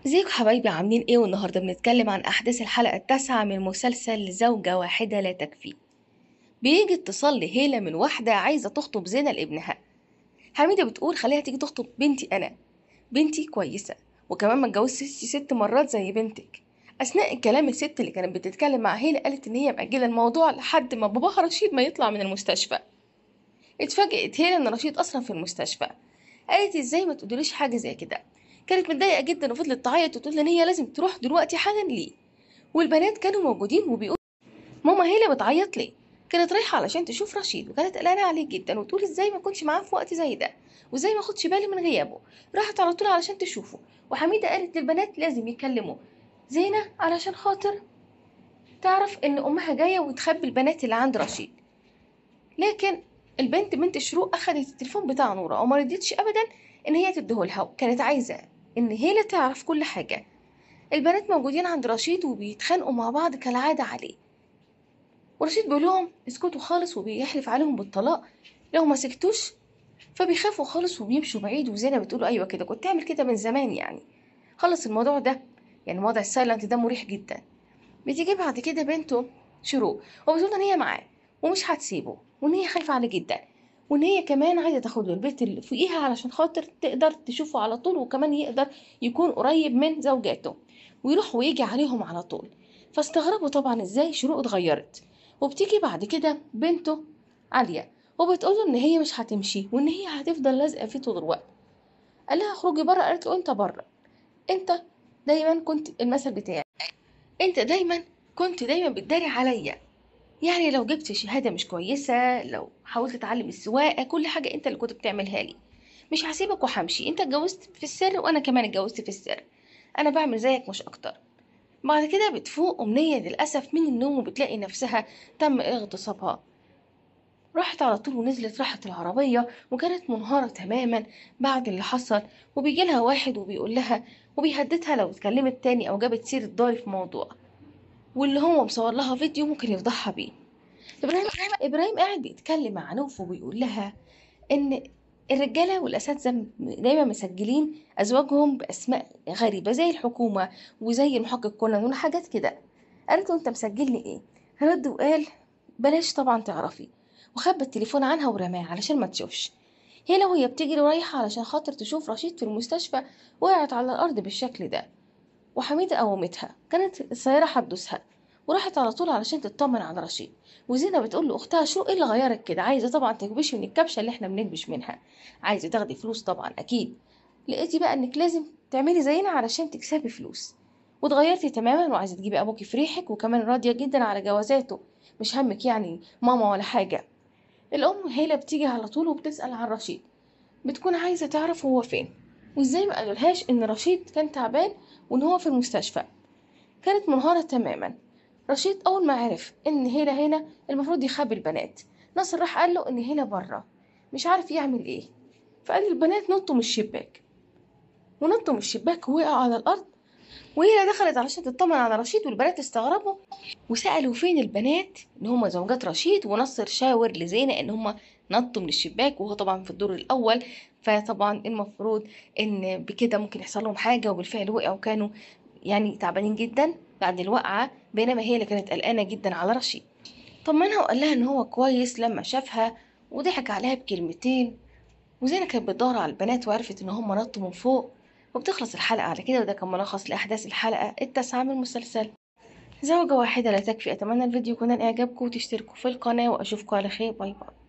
ازيكم حبايبي عاملين ايه والنهارده بنتكلم عن احداث الحلقه التاسعه من مسلسل زوجه واحده لا تكفي بيجي اتصال لهيلة من واحده عايزه تخطب زينة لابنها حميده بتقول خليها تيجي تخطب بنتي انا بنتي كويسه وكمان ما اتجوزتش ست مرات زي بنتك اثناء الكلام الست اللي كانت بتتكلم مع هيلة قالت ان هي مأجله الموضوع لحد ما باباها رشيد ما يطلع من المستشفى اتفاجئت هيلة ان رشيد اصلا في المستشفى قالت ازاي ما تقوليش حاجه زي كده كانت متضايقه جدا وفضلت تعيط وتقول ان هي لازم تروح دلوقتي حالا ليه والبنات كانوا موجودين وبيقولوا ماما هيلة بتعيط ليه كانت رايحه علشان تشوف رشيد وكانت قلقانه عليه جدا وتقول ازاي ما كنتش معاه في وقت زي ده وازاي ما اخدش بالي من غيابه راحت على طول علشان تشوفه وحميده قالت للبنات لازم يكلموا زينه علشان خاطر تعرف ان امها جايه وتخبي البنات اللي عند رشيد لكن البنت بنت الشروق اخدت التليفون بتاع نوره وما رضيتش ابدا ان هي تديهولها وكانت عايزه ان هيلة تعرف كل حاجه البنات موجودين عند رشيد وبيتخانقوا مع بعض كالعاده عليه ورشيد بيقول لهم اسكتوا خالص وبيحلف عليهم بالطلاق لو ما سكتوش فبيخافوا خالص وبيمشوا بعيد وزينة بتقول له ايوه كده كنت تعمل كده من زمان يعني خلص الموضوع ده يعني وضع السايلنت ده مريح جدا بتيجي بعد كده بنته شروق وبتقول ان هي معاه ومش هتسيبه وان هي خايفه عليه جدا وان هي كمان عايزه تاخده البيت اللي فوقيها علشان خاطر تقدر تشوفه على طول وكمان يقدر يكون قريب من زوجاته ويروح ويجي عليهم على طول فاستغربوا طبعا ازاي شروق اتغيرت وبتيجي بعد كده بنته عاليه وبتقول ان هي مش هتمشي وان هي هتفضل لازقه فيه طول الوقت قال لها اخرجي بره قالت له انت بره انت دايما كنت المثل بتاعي انت دايما كنت دايما بتداري عليا يعني لو جبت شهاده مش كويسه لو حاولت تتعلم السواقه كل حاجه انت اللي كنت بتعملها لي مش هسيبك وهمشي انت اتجوزت في السر وانا كمان اتجوزت في السر انا بعمل زيك مش اكتر بعد كده بتفوق أمنية للأسف من النوم وبتلاقي نفسها تم اغتصابها راحت على طول ونزلت راحت العربية وكانت منهارة تماما بعد اللي حصل وبيجي لها واحد وبيقول لها وبيهددها لو اتكلمت تاني أو جابت سيرة ضاري في موضوع واللي هو مصور لها فيديو ممكن يفضحها بيه إبراهيم إبراهيم قاعد بيتكلم مع نوف وبيقول لها إن الرجالة والأساتذة دايما مسجلين أزواجهم بأسماء غريبة زي الحكومة وزي المحقق كونان وحاجات كده قالت له أنت مسجلني إيه؟ رد وقال بلاش طبعا تعرفي وخبى التليفون عنها ورماه علشان ما تشوفش هي لو هي بتجري رايحة علشان خاطر تشوف رشيد في المستشفى وقعت على الأرض بالشكل ده وحميدة قومتها كانت السيارة هتدوسها وراحت على طول علشان تطمن على رشيد وزينة بتقول لاختها شو ايه اللي غيرك كده عايزه طبعا تكبشي من الكبشه اللي احنا بنكبش منها عايزه تاخدي فلوس طبعا اكيد لقيتي بقى انك لازم تعملي زينا علشان تكسبي فلوس واتغيرتي تماما وعايزه تجيبي ابوكي في ريحك وكمان راضيه جدا على جوازاته مش همك يعني ماما ولا حاجه الام هيلة بتيجي على طول وبتسال عن رشيد بتكون عايزه تعرف هو فين وازاي ما قالولهاش ان رشيد كان تعبان وان هو في المستشفى كانت منهارة تماما رشيد أول ما عرف إن هيلة هنا المفروض يخبي البنات ناصر راح قال له إن هيلة بره مش عارف يعمل إيه فقال للبنات نطوا من الشباك ونطوا من الشباك ووقعوا على الأرض وهي دخلت علشان تطمن على رشيد والبنات استغربوا وسألوا فين البنات إن هما زوجات رشيد ونصر شاور لزينة إن هما نطوا من الشباك وهو طبعا في الدور الأول فطبعا المفروض إن بكده ممكن يحصل لهم حاجة وبالفعل وقعوا كانوا يعني تعبانين جدا بعد الوقعة بينما هي اللي كانت قلقانة جدا على رشيد طمنها وقال لها ان هو كويس لما شافها وضحك عليها بكلمتين وزينة كانت بتدور على البنات وعرفت ان هم نطوا من فوق وبتخلص الحلقة على كده وده كان ملخص لأحداث الحلقة التاسعة من المسلسل زوجة واحدة لا تكفي أتمنى الفيديو يكون إعجابكم وتشتركوا في القناة وأشوفكم على خير باي باي